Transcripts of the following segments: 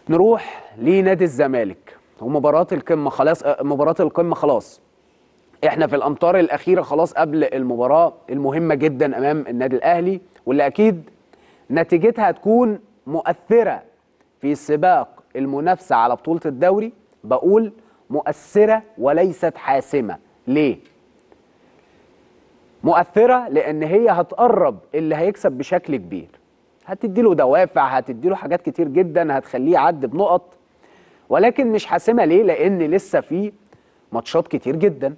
نروح لنادي الزمالك ومباراة القمة خلاص آه، مباراة القمة خلاص احنا في الامتار الاخيرة خلاص قبل المباراة المهمة جدا امام النادي الاهلي واللي اكيد نتيجتها هتكون مؤثرة في سباق المنافسة على بطولة الدوري بقول مؤثرة وليست حاسمة ليه؟ مؤثرة لأن هي هتقرب اللي هيكسب بشكل كبير هتديله دوافع هتديله حاجات كتير جدا هتخليه يعدي بنقط ولكن مش حاسمة ليه؟ لأن لسه في ماتشات كتير جدا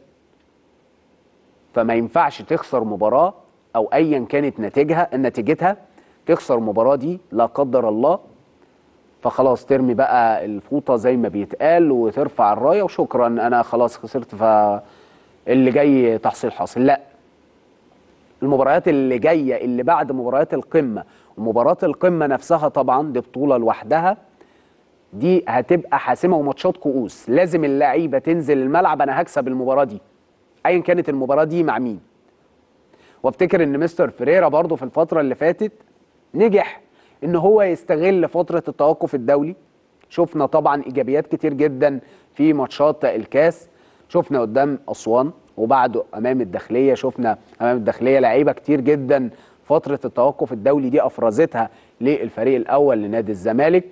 فما ينفعش تخسر مباراة أو أيا كانت نتيجها نتيجتها تخسر مباراة دي لا قدر الله فخلاص ترمي بقى الفوطة زي ما بيتقال وترفع الراية وشكرا أنا خلاص خسرت فاللي جاي تحصيل حاصل لا المباريات اللي جاية اللي بعد مباريات القمة ومباراة القمة نفسها طبعا دي بطولة لوحدها دي هتبقى حاسمة وماتشات كؤوس لازم اللعيبة تنزل الملعب أنا هكسب المباراة دي أيا كانت المباراة دي مع مين وافتكر ان مستر فريرا برضه في الفترة اللي فاتت نجح ان هو يستغل فترة التوقف الدولي شفنا طبعا ايجابيات كتير جدا في ماتشات الكاس شفنا قدام اسوان وبعده امام الداخليه شفنا امام الداخليه لعيبه كتير جدا فتره التوقف الدولي دي افرزتها للفريق الاول لنادي الزمالك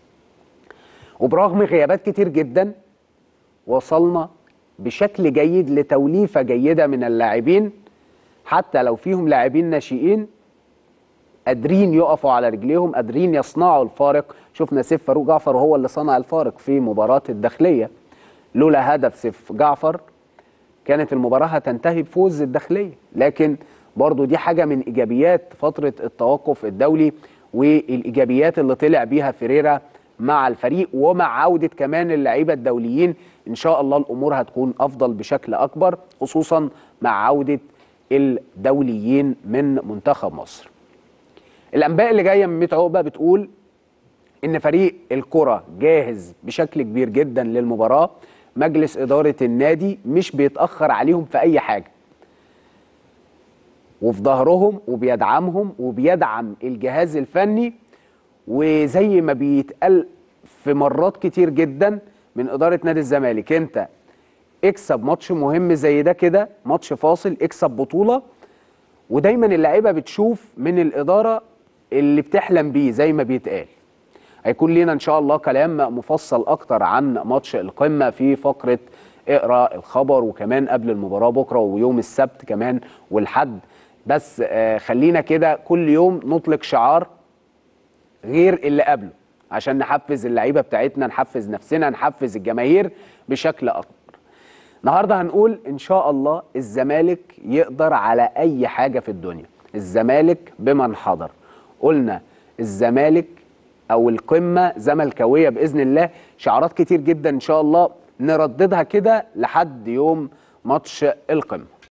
وبرغم غيابات كتير جدا وصلنا بشكل جيد لتوليفه جيده من اللاعبين حتى لو فيهم لاعبين ناشئين قادرين يقفوا على رجليهم قادرين يصنعوا الفارق شفنا سيف فاروق جعفر وهو اللي صنع الفارق في مباراة الداخلية لولا هدف سيف جعفر كانت المباراة هتنتهي بفوز الداخلية لكن برضو دي حاجة من إيجابيات فترة التوقف الدولي والإيجابيات اللي طلع بيها فيريرا مع الفريق ومع عودة كمان اللعيبة الدوليين إن شاء الله الأمور هتكون أفضل بشكل أكبر خصوصا مع عودة الدوليين من منتخب مصر الانباء اللي جايه من ميت عقبه بتقول ان فريق الكره جاهز بشكل كبير جدا للمباراه مجلس اداره النادي مش بيتاخر عليهم في اي حاجه وفي ظهرهم وبيدعمهم وبيدعم الجهاز الفني وزي ما بيتقال في مرات كتير جدا من اداره نادي الزمالك انت اكسب ماتش مهم زي ده كده ماتش فاصل اكسب بطوله ودايما اللعيبه بتشوف من الاداره اللي بتحلم بيه زي ما بيتقال هيكون لينا ان شاء الله كلام مفصل اكتر عن ماتش القمه في فقره اقرا الخبر وكمان قبل المباراه بكره ويوم السبت كمان والحد بس آه خلينا كده كل يوم نطلق شعار غير اللي قبله عشان نحفز اللعيبه بتاعتنا نحفز نفسنا نحفز الجماهير بشكل اكبر النهارده هنقول ان شاء الله الزمالك يقدر على اي حاجه في الدنيا الزمالك بمن حضر قلنا الزمالك او القمه زملكاويه باذن الله شعارات كتير جدا ان شاء الله نرددها كده لحد يوم ماتش القمه